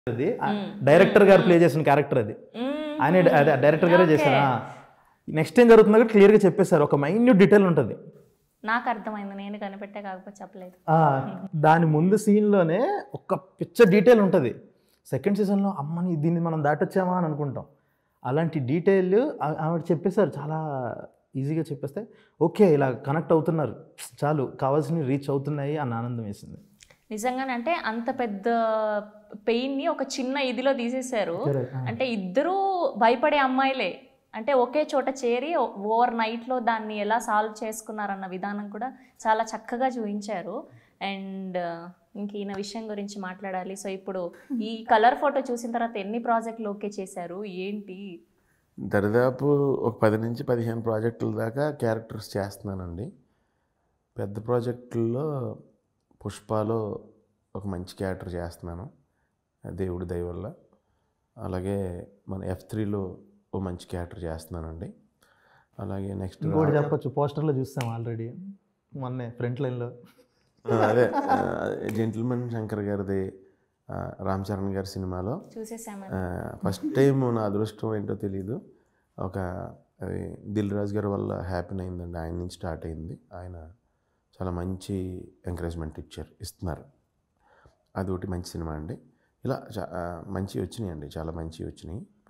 అది డైరెక్టర్ గారు ప్లే చేసిన క్యారెక్టర్ అది ఆయన అదే డైరెక్టర్ గారే చేశారా నెక్స్ట్ ఏం జరుగుతుందో కూడా క్లియర్గా చెప్పేశారు ఒక మైన్యూట్ డీటెయిల్ ఉంటుంది నాకు అర్థమైంది నేను కనిపెట్టే కాకపోతే చెప్పలేదు ఆ, దాని ముందు సీన్లోనే ఒక పిచ్చ డీటెయిల్ ఉంటుంది సెకండ్ సీజన్లో అమ్మని దీన్ని మనం దాటొచ్చామా అని అనుకుంటాం అలాంటి డీటెయిల్ ఆ- ఆవిడ చెప్పేశారు చాలా ఈజీగా చెప్పేస్తే ఓకే ఇలా కనెక్ట్ అవుతున్నారు చాలు కావాల్సినవి రీచ్ అవుతున్నాయి అన్న ఆనందం వేసింది నిజంగానే అంటే అంత పెద్ద పెయిన్ ని ఒక చిన్న ఇదిలో తీసేశారు Correct. అంటే ఇద్దరూ భయపడే అమ్మాయిలే అంటే ఒకే చోట చేరి ఓవర్ నైట్లో దాన్ని ఎలా సాల్వ్ చేసుకున్నారన్న విధానం కూడా చాలా చక్కగా చూపించారు అండ్ ఇంక ఈయన విషయం గురించి మాట్లాడాలి సో ఇప్పుడు ఈ కలర్ ఫోటో చూసిన తర్వాత ఎన్ని ప్రాజెక్టులు ఓకే చేశారు ఏంటి దరిదాపు ఒక పది నుంచి పదిహేను ప్రాజెక్టుల దాకా క్యారెక్టర్స్ చేస్తున్నానండి పెద్ద ప్రాజెక్టుల్లో పుష్పలో ఒక మంచి క్యారెక్టర్ చేస్తున్నాను దేవుడి దయ వల్ల అలాగే మన ఎఫ్ త్రీలో ఓ మంచి క్యారెక్టర్ చేస్తున్నానండి అలాగే నెక్స్ట్ ఇంకోటి చెప్పొచ్చు పోస్టర్లో చూస్తాం ఆల్రెడీ మొన్నే ఫ్రంట్ లైన్లో అదే జెంటిల్మెన్ శంకర్ గారిది ఆ, రామ్ చరణ్ గారి సినిమాలో చూసేసామని ఫస్ట్ టైం నా అదృష్టం ఏంటో తెలియదు ఒక అది దిల్ రాజు గారి వల్ల హ్యాపీ అయిందండి ఆయన నుంచి స్టార్ట్ అయింది ఆయన చాలా మంచి ఎంకరేజ్మెంట్ ఇచ్చారు ఇస్తున్నారు అది ఒకటి మంచి సినిమా అండి ఇలా చా- ఆ, మంచివి వచ్చినాయి అండి చాలా మంచివి వచ్చినాయి